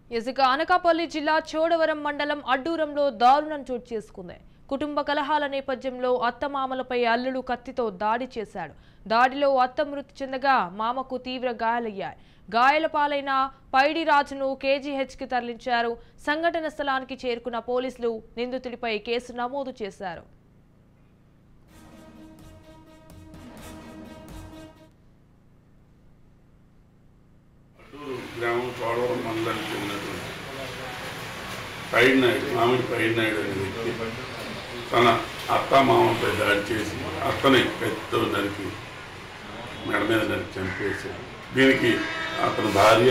ఇసుక అనకాపల్లి జిల్లా చోడవరం మండలం అడ్డూరంలో దారుణం చోటు చేసుకుంది కుటుంబ కలహాల నేపథ్యంలో అత్తమామలపై అల్లుడు కత్తితో దాడి చేశాడు దాడిలో అత్త మృతి చెందగా మామకు తీవ్ర గాయాలయ్యాయి గాయాల పాలైన పైడి రాజును కేజీహెచ్కి తరలించారు సంఘటన స్థలానికి చేరుకున్న పోలీసులు నిందితుడిపై కేసు నమోదు చేశారు అటూరు గ్రామం చోడవరం మండలానికి చెందినటువంటి పైడి నాయుడు మామిడి పైడి నాయుడు అనే వ్యక్తి తన అత్త మామపై దాడి చేసి అత్తని కత్తితో నరికి మెడ మీద నరికి చంపేశాడు దీనికి అతని భార్య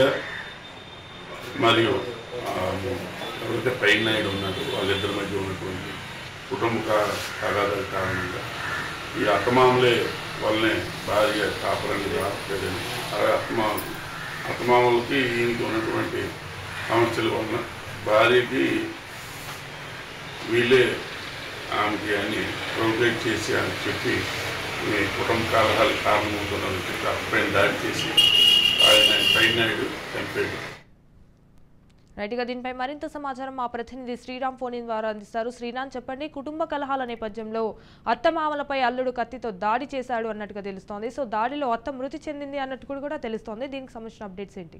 మరియు ఆ, ఎవరైతే పైడి నాయుడు ఉన్నాడు వాళ్ళిద్దరి మధ్య ఉన్నటువంటి కుటుంబ కా- తగాదాల కారణంగా ఈ అత్తమామలే వల్లనే భార్య కాపురానికి రావట్లేదని ఆ అత్తమా అత్తమామలకి ఈయనకి ఉన్నటువంటి సమస్యల వలన భార్యకి వీళ్ళే ఆమెకి అని ప్రొవైడ్ చేసి అని చెప్పి మీ కుటుంబ కలహాలు కారణమవుతున్నది చెప్పి అప్పైన దాడి చేసి ఆయన పైనాయుడు చంపాడు రైట్ గా దీనిపై మరింత సమాచారం మా ప్రతినిధి శ్రీరామ్ ఫోన్ ఇన్ ద్వారా అందిస్తారు శ్రీరామ్ చెప్పండి కుటుంబ కలహాల నేపథ్యంలో అత్తమామలపై అల్లుడు కత్తితో దాడి చేశాడు అన్నట్టుగా తెలుస్తోంది సో దాడిలో అత్త మృతి చెందింది అన్నట్టు కూడా కూడా తెలుస్తోంది దీనికి సంబంధించిన అప్డేట్స్ ఏంటి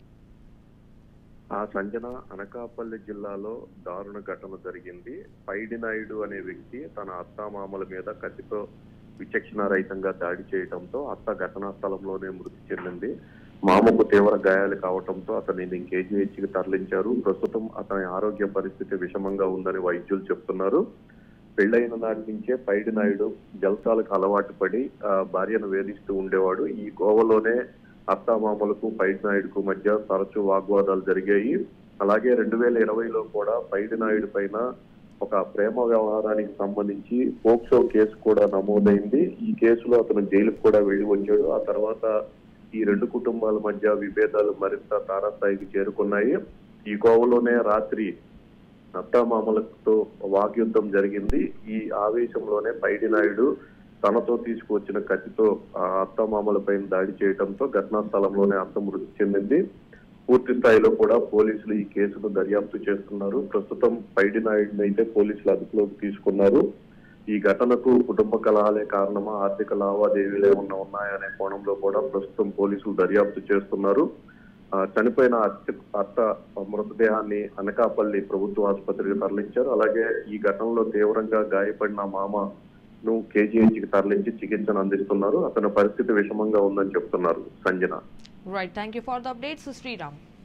ఆ సంజన అనకాపల్లి జిల్లాలో దారుణ ఘటన జరిగింది పైడి నాయుడు అనే వ్యక్తి తన అత్తామామల మీద కత్తితో విచక్షణారహితంగా దాడి చేయడంతో అత్త ఘటనా స్థలంలోనే మృతి చెందింది మామకు తీవ్ర గాయాలు కావడంతో అతన్ని కేజీహెచ్కి తరలించారు ప్రస్తుతం అతని ఆరోగ్య పరిస్థితి విషమంగా ఉందని వైద్యులు చెప్తున్నారు పెళ్లైన నాటి నుంచే పైడి నాయుడు జల్సాలకు అలవాటు పడి ఆ, భార్యను వేధిస్తూ ఉండేవాడు ఈ గోవలోనే అత్తామామలకు పైడి నాయుడుకు మధ్య తరచూ వాగ్వాదాలు జరిగాయి అలాగే రెండు వేల ఇరవైలో కూడా పైడి నాయుడు పైన ఒక ప్రేమ వ్యవహారానికి సంబంధించి పోక్సో కేసు కూడా నమోదైంది ఈ కేసులో అతను జైలుకు కూడా వెళ్లి వచ్చాడు ఆ తర్వాత ఈ రెండు కుటుంబాల మధ్య విభేదాలు మరింత తారాస్థాయికి చేరుకున్నాయి ఈ కోవలోనే రాత్రి అత్తామామలతో వాగ్యుద్ధం జరిగింది ఈ ఆవేశంలోనే పైడి నాయుడు తనతో తీసుకువచ్చిన కత్తితో ఆ అత్తామామలపైన దాడి చేయడంతో ఘటనా స్థలంలోనే అత్త మృతి చెందింది పూర్తి స్థాయిలో కూడా పోలీసులు ఈ కేసును దర్యాప్తు చేస్తున్నారు ప్రస్తుతం పైడి నాయుడిని అయితే పోలీసులు అదుపులోకి తీసుకున్నారు ఈ ఘటనకు కుటుంబ కలహాలే కారణమా ఆర్థిక లావాదేవీలు ఏమన్నా ఉన్నాయనే కోణంలో కూడా ప్రస్తుతం పోలీసులు దర్యాప్తు చేస్తున్నారు ఆ, చనిపోయిన అత్త అత్త మృతదేహాన్ని అనకాపల్లి ప్రభుత్వ ఆసుపత్రికి తరలించారు అలాగే ఈ ఘటనలో తీవ్రంగా గాయపడిన మామను కేజీహెచ్కి తరలించి చికిత్సను అందిస్తున్నారు అతని పరిస్థితి విషమంగా ఉందని చెప్తున్నారు Sanjana right thank you for the updates Sriram